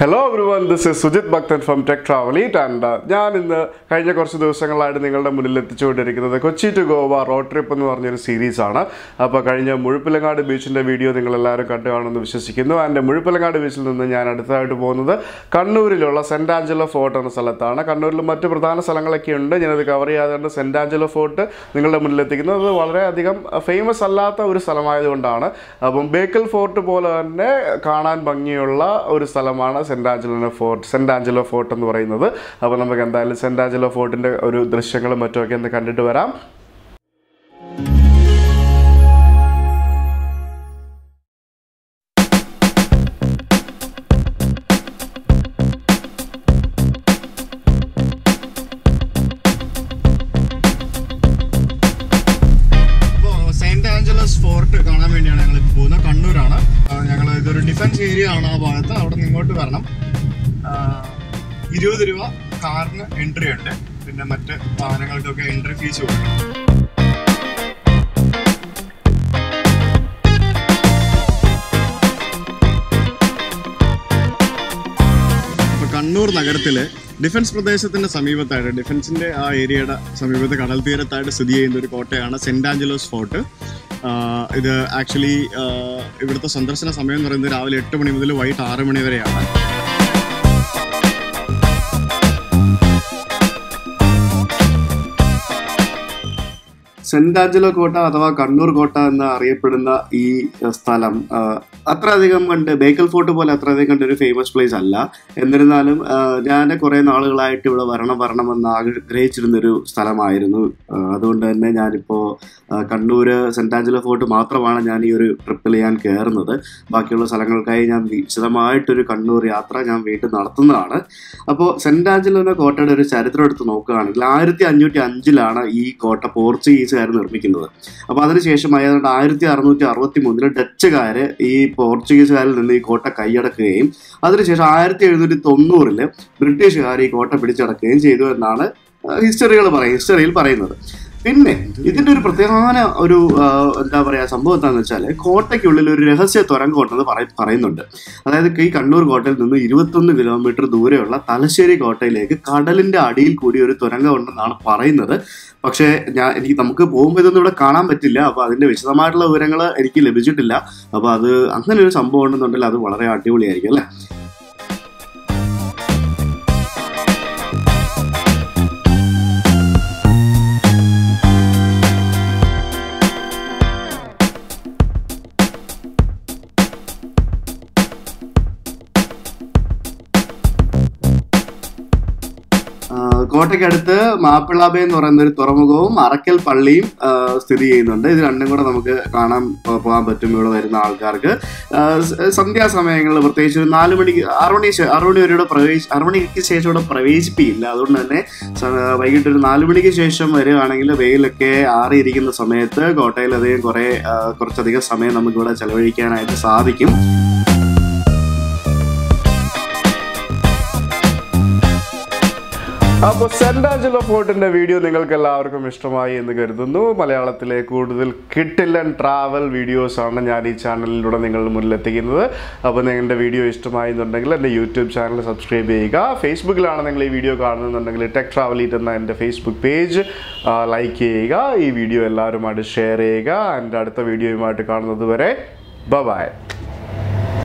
hello everyone this is Sujith Bhakthan from tech travel eat and ഞാൻ ഇന്ന് കഴിഞ്ഞ കുറച്ച് ദിവസങ്ങളായിട്ട് നിങ്ങളുടെ മുന്നിൽ എത്തിച്ചുകൊണ്ടിരിക്കുന്നത് Kochi to Goa road trip എന്ന് പറഞ്ഞൊരു സീരീസാണ് അപ്പോൾ കഴിഞ്ഞ മുഴുപ്പിലങ്ങാട് ബീച്ചിൻ്റെ വീഡിയോ നിങ്ങളെല്ലാവരും കണ്ടു കാണുമെന്ന് വിശ്വസിക്കുന്നു ആൻഡ് മുഴുപ്പിലങ്ങാട് ബീച്ചിൽ നിന്ന് ഞാൻ അടുത്തതായിട്ട് പോകുന്നത് കണ്ണൂരിലുള്ള സെൻറ്റ് ആഞ്ചലോ ഫോർട്ട് എന്ന സ്ഥലത്താണ് കണ്ണൂരിൽ മറ്റ് പ്രധാന സ്ഥലങ്ങളൊക്കെ ഉണ്ട് ഞാനത് കവർ ചെയ്യാതുകൊണ്ട് സെൻറ്റ് ആഞ്ചലോ ഫോർട്ട് നിങ്ങളുടെ മുന്നിൽ എത്തിക്കുന്നത് അത് വളരെയധികം ഫേമസ് അല്ലാത്ത ഒരു സ്ഥലമായതുകൊണ്ടാണ് അപ്പം ബേക്കൽ ഫോർട്ട് പോലെ തന്നെ കാണാൻ ഭംഗിയുള്ള ഒരു സ്ഥലമാണ് Saint Angelo Fort Saint Angelo Fort എന്ന് പറയുന്നത് അപ്പോൾ നമുക്ക് എന്തായാലും സെൻറ്റ് ആഞ്ചലോ ഫോർട്ടിൻ്റെ ഒരു ദൃശ്യങ്ങളും മറ്റുമൊക്കെ ഒന്ന് കണ്ടിട്ട് വരാം ഇപ്പോൾ സെയിന്റ് ആഞ്ചലസ് ഫോർട്ട് കാണാൻ വേണ്ടിയാണ് ഞങ്ങൾ ഇപ്പോൾ പോകുന്നത് കണ്ണൂരാണ് ഞങ്ങൾ ഇതൊരു ഡിഫൻസ് ഏരിയ ആണ് ആ ഭാഗത്ത് അവിടെ നിന്ന് ഇങ്ങോട്ട് വരണം ആ, ഇരുപത് രൂപ കാറിന് എൻട്രി ഉണ്ട് പിന്നെ മറ്റ് വാഹനങ്ങൾക്കൊക്കെ എൻട്രി ഫീസ് കൊടുക്കണം ഇപ്പൊ കണ്ണൂർ നഗരത്തിലെ ഡിഫൻസ് പ്രദേശത്തിന്റെ സമീപത്തായിട്ട് ഡിഫൻസിന്റെ ആ ഏരിയയുടെ സമീപത്ത് കടൽ തീരത്തായിട്ട് സ്ഥിതി ചെയ്യുന്ന ഒരു കോട്ടയാണ് സെന്റ് ആഞ്ചലോസ് ഫോർട്ട് ആഹ് ഇത് ആക്ച്വലി ഇവിടുത്തെ സന്ദർശന സമയം എന്ന് പറയുന്നത് രാവിലെ എട്ട് മണി മുതൽ വൈകിട്ട് ആറ് മണി വരെയാണ് സെന്റ് ആഞ്ചലോ കോട്ട അഥവാ കണ്ണൂർ കോട്ട എന്ന് അറിയപ്പെടുന്ന ഈ സ്ഥലം ആ, അത്രയധികം കണ്ട് ബേക്കൽ ഫോർട്ട് പോലെ അത്രയധികം കണ്ട് ഒരു ഫേമസ് പ്ലേസ് അല്ല എന്നിരുന്നാലും ഞാൻ കുറേ നാളുകളായിട്ട് ഇവിടെ വരണം വരണമെന്ന് ആഗ്രഹിച്ചിരുന്നൊരു സ്ഥലമായിരുന്നു ആ, അതുകൊണ്ട് തന്നെ ഞാനിപ്പോൾ കണ്ണൂർ സെന്റ് ആഞ്ചലോ ഫോർട്ട് മാത്രമാണ് ഞാൻ ഈ ഒരു ട്രിപ്പിൽ ഞാൻ കയറുന്നത് ബാക്കിയുള്ള സ്ഥലങ്ങൾക്കായി ഞാൻ വിശദമായിട്ടൊരു കണ്ണൂർ യാത്ര ഞാൻ വീണ്ടും നടത്തുന്നതാണ് അപ്പോൾ സെന്റ് ആഞ്ചലോ എന്ന കോട്ടയുടെ ഒരു ചരിത്രം എടുത്ത് നോക്കുകയാണെങ്കിൽ ആയിരത്തി അഞ്ഞൂറ്റി അഞ്ചിലാണ് ഈ കോട്ട പോർച്ചുഗീസുകാർ നിർമ്മിക്കുന്നത് അപ്പോൾ അതിനുശേഷം ഏതാണ്ട് ആയിരത്തി അറുന്നൂറ്റി അറുപത്തി മൂന്നില് ഡച്ചുകാർ ഈ പോർച്ചുഗീസുകാരിൽ നിന്ന് ഈ കോട്ട കൈയടക്കുകയും അതിനുശേഷം ആയിരത്തി എഴുന്നൂറ്റി തൊണ്ണൂറില് ബ്രിട്ടീഷുകാർ ഈ കോട്ട പിടിച്ചടക്കുകയും ചെയ്തു എന്നാണ് ഹിസ്റ്ററികൾ പറയും ഹിസ്റ്ററിയിൽ പറയുന്നത് പിന്നെ ഇതിന്റെ ഒരു പ്രധാന ഒരു ആ, എന്താ പറയാ സംഭവം എന്താണെന്ന് വെച്ചാൽ കോട്ടയ്ക്കുള്ളിൽ ഒരു രഹസ്യ തുരങ്കം ഉണ്ടെന്ന് പറയ പറയുന്നുണ്ട് അതായത് ഈ കണ്ണൂർ കോട്ടയിൽ നിന്ന് ഇരുപത്തൊന്ന് കിലോമീറ്റർ ദൂരെയുള്ള തലശ്ശേരി കോട്ടയിലേക്ക് കടലിന്റെ അടിയിൽ കൂടി ഒരു തുരങ്കം ഉണ്ടെന്നാണ് പറയുന്നത് പക്ഷേ ഞാൻ എനിക്ക് നമുക്ക് പോകുമ്പോൾ ഇതൊന്നും ഇവിടെ കാണാൻ പറ്റില്ല അപ്പോൾ അതിന്റെ വിശദമായിട്ടുള്ള വിവരങ്ങൾ എനിക്ക് ലഭിച്ചിട്ടില്ല അപ്പോൾ അത് അങ്ങനെ ഒരു സംഭവം ഉണ്ടെന്നുണ്ടെങ്കിൽ അത് വളരെ അടിപൊളിയായിരിക്കും അല്ലേ ആ, കോട്ടയ്ക്കടുത്ത് മാപ്പിളാബേ എന്ന് പറയുന്ന ഒരു തുറമുഖവും അറക്കൽ പള്ളിയും ആ, സ്ഥിതി ചെയ്യുന്നുണ്ട് ഇത് രണ്ടും കൂടെ നമുക്ക് കാണാൻ പോ- പോകാൻ പറ്റും ഇവിടെ വരുന്ന ആൾക്കാർക്ക് ആ, സ- സന്ധ്യാസമയങ്ങളിൽ പ്രത്യേകിച്ച് ഒരു നാല് മണിക്ക് ആറ് മണി ശേ- ആറ് മണി വരെയുടെ പ്രവേശി ആറ് മണിക്ക് ശേഷം ഇവിടെ പ്രവേശിപ്പിക്കില്ല അതുകൊണ്ട് തന്നെ സ- വൈകിട്ട് ഒരു നാല് മണിക്ക് ശേഷം വരികയാണെങ്കിൽ വെയിലൊക്കെ ആറിയിരിക്കുന്ന സമയത്ത് കോട്ടയിൽ അധികം കുറേ ആ, കുറച്ചധികം സമയം നമുക്ക് ഇവിടെ ചെലവഴിക്കാനായിട്ട് സാധിക്കും അപ്പോൾ സെന്റ് ആഞ്ചലോ ഫോർട്ടിന്റെ വീഡിയോ നിങ്ങൾക്ക് എല്ലാവർക്കും ഇഷ്ടമായി എന്ന് കരുതുന്നു മലയാളത്തിലെ കൂടുതൽ കിട്ടില്ലൻ ട്രാവൽ വീഡിയോസ് ആണ് ഞാൻ ഈ ചാനലിലൂടെ നിങ്ങളുടെ മുന്നിൽ എത്തിക്കുന്നത് അപ്പോൾ നിങ്ങളുടെ വീഡിയോ ഇഷ്ടമായി എന്നുണ്ടെങ്കിൽ എൻ്റെ യൂട്യൂബ് ചാനൽ സബ്സ്ക്രൈബ് ചെയ്യുക ഫേസ്ബുക്കിലാണ് നിങ്ങൾ ഈ വീഡിയോ കാണുന്നുണ്ടെങ്കിൽ ടെക് ട്രാവൽ ഈറ്റ് എന്ന എൻ്റെ ഫേസ്ബുക്ക് പേജ് ലൈക്ക് ചെയ്യുക ഈ വീഡിയോ എല്ലാവരുമായിട്ട് ഷെയർ ചെയ്യുക എൻ്റെ അടുത്ത വീഡിയോയുമായിട്ട് കാണുന്നത് വരെ ബൈ